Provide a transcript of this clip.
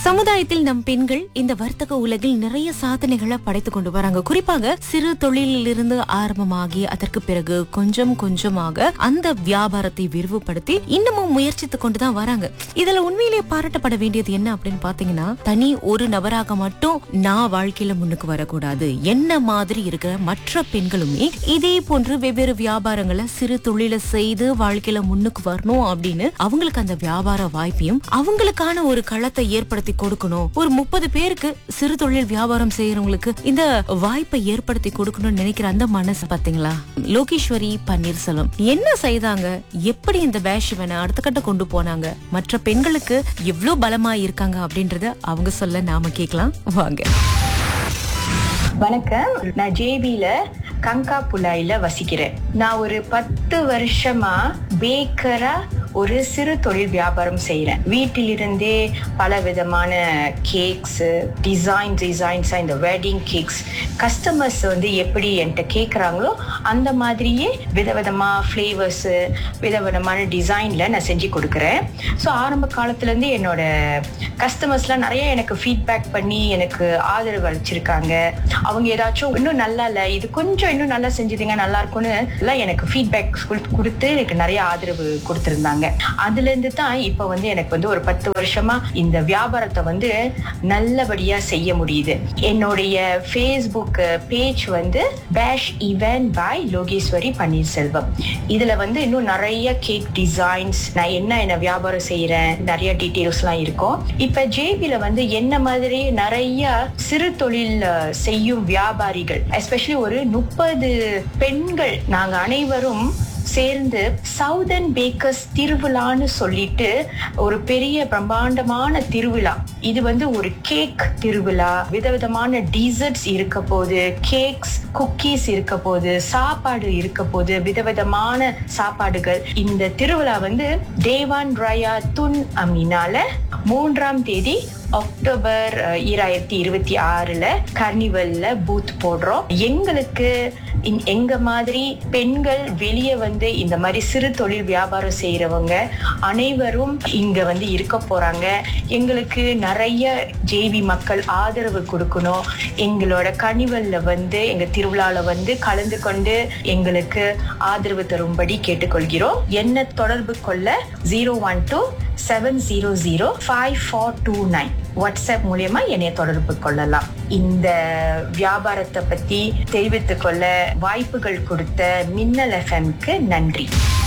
சமுதாயத்தில் நம் பெண்கள் இந்த வர்த்தக உலகில் நிறைய சாதனைகளை படைத்து கொண்டு வராங்க குறிப்பாக சிறு தொழிலில் இருந்து ஆரம்பமாகி அதற்கு பிறகு கொஞ்சம் கொஞ்சமாக அந்த வியாபாரத்தை விரிவுபடுத்தி இன்னமும் முயற்சித்து கொண்டுதான் வராங்க இதுல உண்மையிலேயே பாராட்டப்பட வேண்டியது என்ன அப்படின்னு பாத்தீங்கன்னா தனி ஒரு நபராக மட்டும் நான் வாழ்க்கையில முன்னுக்கு வரக்கூடாது என்ன மாதிரி இருக்கிற மற்ற பெண்களுமே இதே போன்று வெவ்வேறு வியாபாரங்களை சிறு தொழிலை செய்து வாழ்க்கையில முன்னுக்கு வரணும் அப்படின்னு அவங்களுக்கு அந்த வியாபார வாய்ப்பையும் அவங்களுக்கான ஒரு களத்தை ஏற்படுத்தி கொடுக்கணும் ஒரு முப்பது பேருக்கு சிறு தொழில் வியாபாரம் செய்யறவங்களுக்கு இந்த வாய்ப்பை ஏற்படுத்தி கொடுக்கணும்னு நினைக்கிற அந்த மனசு பாத்தீங்களா லோகேஸ்வரி பன்னீர்செல்வம் என்ன செய்தாங்க எப்படி இந்த பேஷிவனை அடுத்த கட்ட கொண்டு போனாங்க மற்ற பெண்களுக்கு எவ்வளவு பலமா இருக்காங்க அப்படின்றத அவங்க சொல்ல நாம கேட்கலாம் வாங்க வணக்கம் நான் ஜேபில கங்கா புலாயில வசிக்கிறேன் நான் ஒரு பத்து வருஷமா பேக்கரா ஒரு சிறு தொழில் வியாபாரம் செய்யறேன் வீட்டிலிருந்தே பல விதமான கேக்ஸ் டிசைன் டிசைன்ஸ் இந்த வெட்டிங் கேக்ஸ் கஸ்டமர்ஸ் வந்து எப்படி என்கிட்ட கேட்குறாங்களோ அந்த மாதிரியே விதவிதமா ஃப்ளேவர்ஸ் விதவிதமான டிசைன்ல நான் செஞ்சு கொடுக்குறேன் ஸோ ஆரம்ப காலத்துலேருந்து என்னோட கஸ்டமர்ஸ்லாம் நிறைய எனக்கு ஃபீட்பேக் பண்ணி எனக்கு ஆதரவு அளிச்சிருக்காங்க அவங்க ஏதாச்சும் இன்னும் நல்லா இல்லை இது கொஞ்சம் இன்னும் நல்லா செஞ்சதுங்க நல்லா இருக்கும்னு எல்லாம் எனக்கு ஃபீட்பேக் கொடுத்து எனக்கு நிறைய ஆதரவு கொடுத்துருந்தாங்க அதுல இருந்து தான் இப்போ வந்து எனக்கு வந்து ஒரு பத்து வருஷமா இந்த வியாபாரத்தை வந்து நல்லபடியா செய்ய முடியுது என்னுடைய ஃபேஸ்புக் பேஜ் வந்து பேஷ் இவென்ட் பை லோகேஸ்வரி பன்னீர்செல்வம் இதுல வந்து இன்னும் நிறைய கேக் டிசைன்ஸ் நான் என்ன என்ன வியாபாரம் செய்யறேன் நிறைய டீட்டெயில்ஸ்லாம் இருக்கும் இப்ப ஜேபில வந்து என்ன மாதிரி நிறைய சிறு தொழில் அஹ், செய்யும் வியாபாரிகள் எஸ்பெஷலி ஒரு முப்பது பெண்கள் நாங்க அனைவரும் சேர்ந்து சவுதர்ன் பேக்கர்ஸ் திருவிழான்னு சொல்லிட்டு ஒரு பெரிய பிரம்மாண்டமான திருவிழா இது வந்து ஒரு கேக் திருவிழா விதவிதமான டீசர்ட்ஸ் இருக்க போது கேக்ஸ் குக்கீஸ் இருக்க போது சாப்பாடு இருக்க போது விதவிதமான சாப்பாடுகள் இந்த திருவிழா வந்து தேவான் ரயா துன் அம்னினால மூன்றாம் தேதி அக்டோபர் அஹ், ஈராயிரத்தி இருபத்தி ஆறுல கர்னிவல்ல பூத் போடுறோம் எங்களுக்கு இந்- எங்க மாதிரி பெண்கள் வெளியே வந்து இந்த மாதிரி சிறு தொழில் வியாபாரம் செய்யறவங்க அனைவரும் இங்க வந்து இருக்க போறாங்க எங்களுக்கு நிறைய ஜேவி மக்கள் ஆதரவு கொடுக்கணும் எங்களோட கனிவல்ல வந்து எங்க திருவிழால வந்து கலந்து கொண்டு எங்களுக்கு ஆதரவு தரும்படி கேட்டுக்கொள்கிறோம் என்ன தொடர்பு கொள்ள zero one two seven zero zero five four two nine WhatsApp மூலியமா என்னை தொடர்பு கொள்ளலாம் இந்த வியாபாரத்தை பத்தி தெரிவித்துக் கொள்ள வாய்ப்புகள் கொடுத்த மின்னல் எஃப்எம்க்கு நன்றி